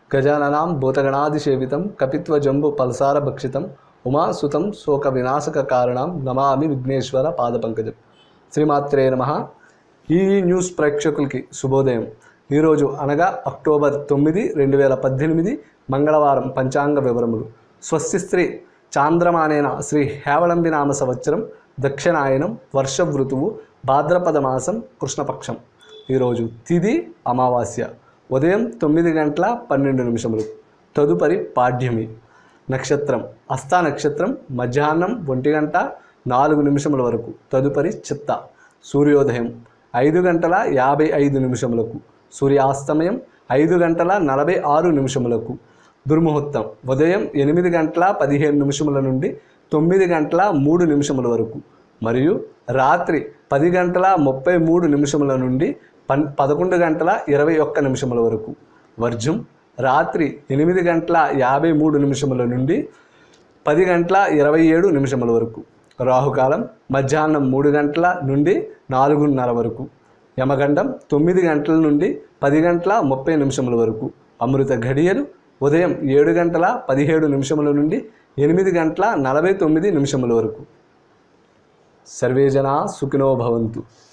గజాననాం భూతగణాదిసేవితం కపిత్వజంబు పల్సారభక్షితం ఉమాసుతం శోక వినాశక కారణం నమామి విఘ్నేశ్వర పాదపంకజం శ్రీమాత్రే నమ ఈ న్యూస్ ప్రేక్షకులకి శుభోదయం ఈరోజు అనగా అక్టోబర్ తొమ్మిది రెండు వేల పద్దెనిమిది మంగళవారం పంచాంగ వివరములు స్వస్తి స్త్రీ చాంద్రమానేన శ్రీ హేవళంబి నామ సంవత్సరం దక్షిణాయనం వర్ష ఋతువు భాద్రపద మాసం కృష్ణపక్షం ఈరోజు తిది అమావాస్య ఉదయం తొమ్మిది గంటల పన్నెండు నిమిషములు తదుపరి పాడ్యమి నక్షత్రం హస్త నక్షత్రం మధ్యాహ్నం ఒంటి గంట నాలుగు నిమిషముల వరకు తదుపరి చిత్త సూర్యోదయం ఐదు గంటల యాభై ఐదు నిమిషములకు సూర్యాస్తమయం ఐదు గంటల నలభై ఆరు నిమిషములకు దుర్ముహూర్తం ఉదయం ఎనిమిది గంటల పదిహేను నిమిషముల నుండి తొమ్మిది గంటల మూడు నిమిషముల వరకు మరియు రాత్రి పది గంటల ముప్పై మూడు నిమిషముల నుండి పన్ పదకొండు గంటల ఇరవై ఒక్క నిమిషముల వరకు వర్జం రాత్రి ఎనిమిది గంటల యాభై మూడు నిమిషముల నుండి పది గంటల ఇరవై ఏడు నిమిషముల వరకు రాహుకాలం మధ్యాహ్నం మూడు గంటల నుండి నాలుగున్నర వరకు యమగండం తొమ్మిది గంటల నుండి పది గంటల ముప్పై నిమిషముల వరకు అమృత ఘడియలు ఉదయం ఏడు గంటల పదిహేడు నిమిషముల నుండి ఎనిమిది గంటల నలభై తొమ్మిది నిమిషముల వరకు సర్వే జనా సుఖినో భవంతు